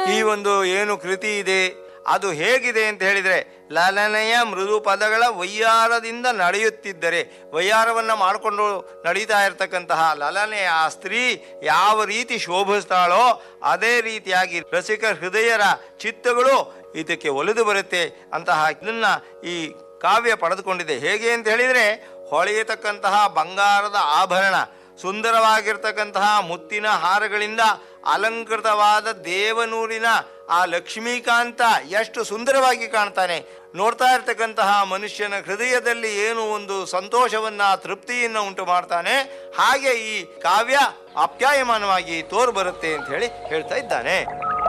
ಈ ಒಂದು ಏನು ಕೃತಿ ಇದೆ ಅದು ಹೇಗಿದೆ ಅಂತ ಹೇಳಿದರೆ ಲಲನೆಯ ಮೃದು ಪದಗಳ ವಯ್ಯಾರದಿಂದ ನಡೆಯುತ್ತಿದ್ದರೆ ವಯ್ಯಾರವನ್ನು ಮಾಡಿಕೊಂಡು ನಡೀತಾ ಇರತಕ್ಕಂತಹ ಲಲನೆಯ ಆ ಸ್ತ್ರೀ ಯಾವ ರೀತಿ ಶೋಭಿಸ್ತಾಳೋ ಅದೇ ರೀತಿಯಾಗಿ ರಸಿಕ ಹೃದಯರ ಚಿತ್ತಗಳು ಇದಕ್ಕೆ ಒಲಿದು ಬರುತ್ತೆ ಅಂತಹ ಇದನ್ನ ಈ ಕಾವ್ಯ ಪಡೆದುಕೊಂಡಿದೆ ಹೇಗೆ ಅಂತ ಹೇಳಿದರೆ ಹೊಳೆಯತಕ್ಕಂತಹ ಬಂಗಾರದ ಆಭರಣ ಸುಂದರವಾಗಿರ್ತಕ್ಕಂತಹ ಮುತ್ತಿನ ಹಾರಗಳಿಂದ ಅಲಂಕೃತವಾದ ದೇವನೂರಿನ ಆ ಲಕ್ಷ್ಮೀಕಾಂತ ಎಷ್ಟು ಸುಂದರವಾಗಿ ಕಾಣ್ತಾನೆ ನೋಡ್ತಾ ಇರ್ತಕ್ಕಂತಹ ಮನುಷ್ಯನ ಹೃದಯದಲ್ಲಿ ಏನು ಒಂದು ಸಂತೋಷವನ್ನ ತೃಪ್ತಿಯನ್ನ ಉಂಟು ಮಾಡ್ತಾನೆ ಹಾಗೆ ಈ ಕಾವ್ಯ ಆಪ್ಯಾಯಮಾನವಾಗಿ ತೋರು ಬರುತ್ತೆ ಅಂತ ಹೇಳಿ ಹೇಳ್ತಾ ಇದ್ದಾನೆ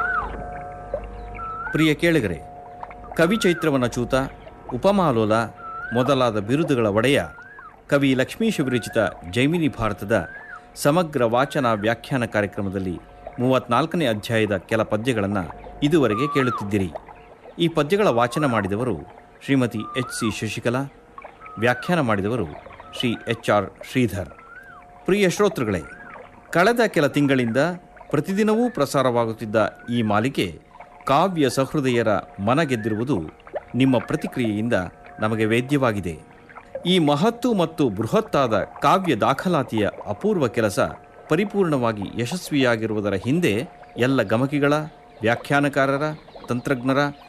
ಪ್ರಿಯ ಕೇಳಿಗರೆ ಕವಿ ಚೈತ್ರವನ ಚೂತ ಉಪಮಾಲೋಲ ಮೊದಲಾದ ಬಿರುದುಗಳ ಒಡೆಯ ಕವಿ ಲಕ್ಷ್ಮೀಶ ವಿರಚಿತ ಜೈಮಿನಿ ಭಾರತದ ಸಮಗ್ರ ವಾಚನ ವ್ಯಾಖ್ಯಾನ ಕಾರ್ಯಕ್ರಮದಲ್ಲಿ ಮೂವತ್ನಾಲ್ಕನೇ ಅಧ್ಯಾಯದ ಕೆಲ ಪದ್ಯಗಳನ್ನು ಇದುವರೆಗೆ ಕೇಳುತ್ತಿದ್ದಿರಿ ಈ ಪದ್ಯಗಳ ವಾಚನ ಮಾಡಿದವರು ಶ್ರೀಮತಿ ಎಚ್ ಸಿ ಶಶಿಕಲಾ ವ್ಯಾಖ್ಯಾನ ಮಾಡಿದವರು ಶ್ರೀ ಎಚ್ ಆರ್ ಶ್ರೀಧರ್ ಪ್ರಿಯ ಶ್ರೋತೃಗಳೇ ಕಳೆದ ಕೆಲ ತಿಂಗಳಿಂದ ಪ್ರತಿದಿನವೂ ಪ್ರಸಾರವಾಗುತ್ತಿದ್ದ ಈ ಮಾಲಿಕೆ ಕಾವ್ಯ ಸಹೃದಯರ ಮನ ಗೆದ್ದಿರುವುದು ನಿಮ್ಮ ಪ್ರತಿಕ್ರಿಯೆಯಿಂದ ನಮಗೆ ವೇದ್ಯವಾಗಿದೆ ಈ ಮಹತ್ತು ಮತ್ತು ಬೃಹತ್ತಾದ ಕಾವ್ಯ ದಾಖಲಾತಿಯ ಅಪೂರ್ವ ಕೆಲಸ ಪರಿಪೂರ್ಣವಾಗಿ ಯಶಸ್ವಿಯಾಗಿರುವುದರ ಹಿಂದೆ ಎಲ್ಲ ಗಮಕಿಗಳ ವ್ಯಾಖ್ಯಾನಕಾರರ ತಂತ್ರಜ್ಞರ